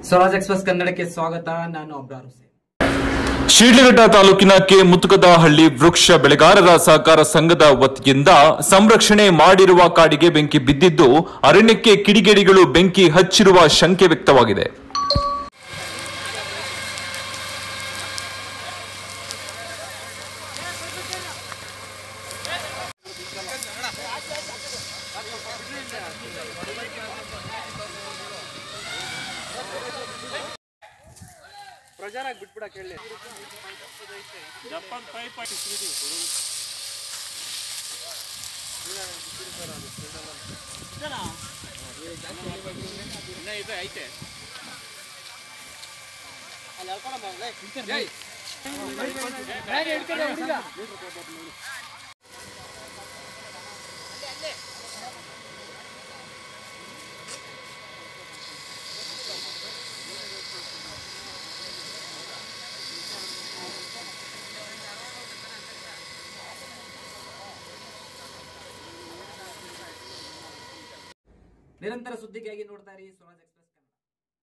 Swaraj express ಕನ್ನಡಕ್ಕೆ ಸ್ವಾಗತ ನಾನು ಅಬ್ರಾರ್ ಹುಸೇನ್ ಶಿಡ್ಲಘಟ್ಟ ತಾಲೂಕಿನ ಕೆ ಮುತ್ತುಕದಹಳ್ಳಿ ವೃಕ್ಷ ಬೆಳೆಗಾರರ ಸಹಕಾರ ಸಂಘದ ವತಿಯಿಂದ ಸಂರಕ್ಷಣೆ ಮಾಡಿರುವ ಕಾಡಿಗೆ ಬೆಂಕಿ ಬಿದ್ದಿದ್ದು ಅರಣ್ಯಕ್ಕೆ ಕಿಡಿಗೇಡಿಗಳು ಬೆಂಕಿ ಹಚ್ಚಿರುವ ಶಂಕೆ ವ್ಯಕ್ತವಾಗಿದೆ ನಿರಂತರ ಸುದ್ದಿಗಾಗಿ ನೋಡ್ತಾ ಇರಿ ಸ್ವರಾಜ್ ಎಕ್ಸ್ಪ್ರೆಸ್